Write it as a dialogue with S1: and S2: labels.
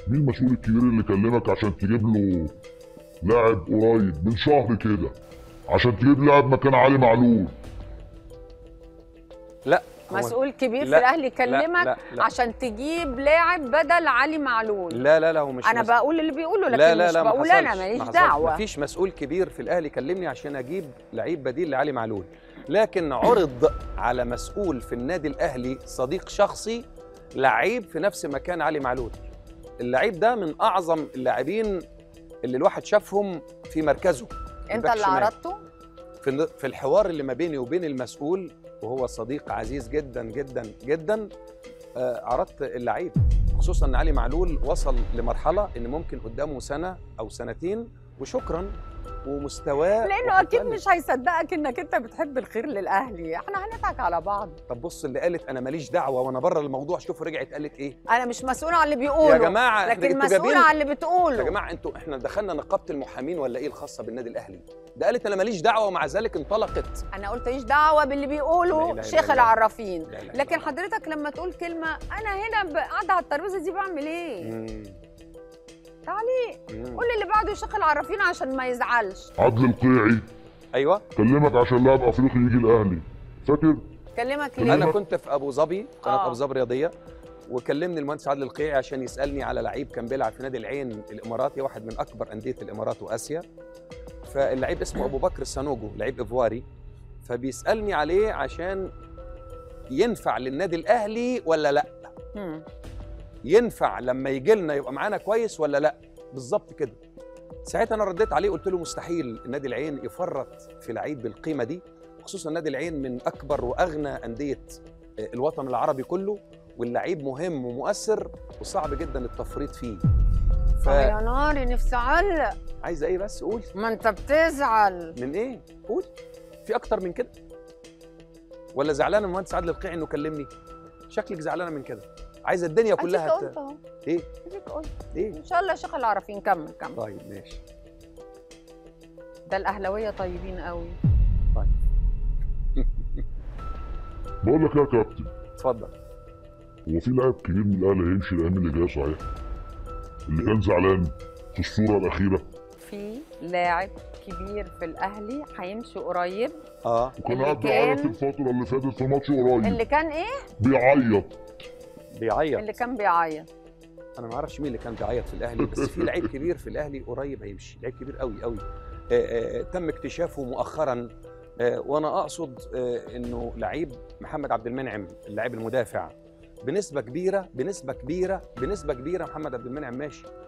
S1: مين المسؤول الكبير اللي كلمك عشان تجيب له لاعب قريب من شهر كده عشان تجيب لاعب مكان علي معلول
S2: لا هو-
S3: مسؤول كبير في
S2: لا،
S3: الاهلي
S2: لا،
S3: يكلمك
S2: لا، لا.
S3: عشان تجيب لاعب بدل علي معلول
S2: لا لا لا هو مش
S3: انا
S2: مس-
S3: بقول اللي بيقوله لكن
S2: لا لا
S3: مش
S2: لا ما
S3: بقول انا
S2: حصلش،
S3: ماليش
S2: ما حصلش.
S3: دعوه
S2: مفيش مسؤول كبير في الاهلي كلمني عشان اجيب لعيب بديل لعلي معلول لكن عرض على مسؤول في النادي الاهلي صديق شخصي لعيب في نفس مكان علي معلول اللعيب ده من اعظم اللاعبين اللي الواحد شافهم في مركزه
S3: انت
S2: الباك
S3: اللي
S2: شمال.
S3: عرضته
S2: في الن- في الحوار اللي ما بيني وبين المسؤول وهو صديق عزيز جدا جدا جدا آه، عرضت اللعيب خصوصا ان علي معلول وصل لمرحله ان ممكن قدامه سنه او سنتين وشكرا ومستواه
S3: لانه اكيد
S2: وهتقلل.
S3: مش هيصدقك انك انت بتحب الخير للاهلي احنا هنضحك على بعض
S2: طب بص اللي قالت انا ماليش دعوه وانا بره الموضوع شوف رجعت قالت ايه
S3: انا مش مسؤول عن اللي بيقوله
S2: يا جماعه إحنا-
S3: لكن
S2: انتوا
S3: مسؤول
S2: جايبين-
S3: عن اللي بتقوله
S2: يا جماعه انتوا احنا دخلنا نقابه المحامين ولا ايه الخاصه بالنادي الاهلي ده قالت انا ماليش دعوه ومع ذلك انطلقت
S3: انا قلت ماليش دعوه باللي
S2: لا
S3: بيقوله
S2: إله إلا
S3: شيخ
S2: الله.
S3: العرافين
S2: لا إله إلا
S3: لكن
S2: الله.
S3: حضرتك لما تقول كلمه انا هنا ب- قاعده على الترابيزه دي بعمل ايه
S2: مم.
S3: تعالي
S2: مم.
S3: قول اللي بعده شيخ العرافين عشان ما يزعلش
S1: عدل القيعي
S2: ايوه
S1: كلمك عشان لاعب افريقي يجي الاهلي فاكر
S3: كلمك ليه
S2: انا كنت في ابو ظبي قناه
S3: آه.
S2: ابو ظبي رياضيه وكلمني المهندس عادل القيعي عشان يسالني على لعيب كان بيلعب في نادي العين الاماراتي واحد من اكبر انديه الامارات واسيا فاللعيب اسمه ابو بكر السانوجو لعيب ايفواري فبيسالني عليه عشان ينفع للنادي الاهلي ولا لا
S3: مم.
S2: ينفع لما يجي لنا يبقى معانا كويس ولا لا بالظبط كده ساعتها انا رديت عليه قلت له مستحيل النادي العين يفرط في لعيب بالقيمه دي خصوصا النادي العين من اكبر واغنى انديه الوطن العربي كله واللعيب مهم ومؤثر وصعب جدا التفريط فيه
S3: طب يا ناري نفسي اعلق
S2: فعايزه ايه بس قول
S3: ما انت بتزعل
S2: من ايه قول في اكتر من كده ولا زعلانه من المهندس عادل القيعي انه كلمني شكلك زعلانه من كده عايزه الدنيا
S3: اديك
S2: كلها
S3: قلت
S2: ت...
S3: اهو
S2: ايه
S3: اديك قلت
S2: ايه
S3: ان شاء الله يا شيخ العرافين كمل كمل
S2: طيب ماشي
S3: ده الاهلاويه طيبين قوي
S1: بقول لك إيه يا كابتن
S2: اتفضل
S1: هو في لاعب كبير من الاهلي هيمشي الايام اللي جايه صحيح اللي كان زعلان في الصوره الاخيره
S3: في لاعب كبير في الاهلي هيمشي قريب
S2: اه
S1: وكان
S3: اللي
S1: قاعد بيعيط
S3: كان-
S1: الفتره اللي فاتت في ماتش قريب
S3: اللي كان ايه
S1: بيعيط
S2: بيعيط
S3: اللي كان بيعيط
S2: انا ما اعرفش مين اللي كان بيعيط في الاهلي بس في لعيب كبير في الاهلي قريب هيمشي لعيب كبير قوي قوي آه، آه، تم اكتشافه مؤخرا آه، وانا اقصد آه، انه لعيب محمد عبد المنعم اللاعب المدافع بنسبه كبيره بنسبه كبيره بنسبه كبيره محمد عبد المنعم ماشي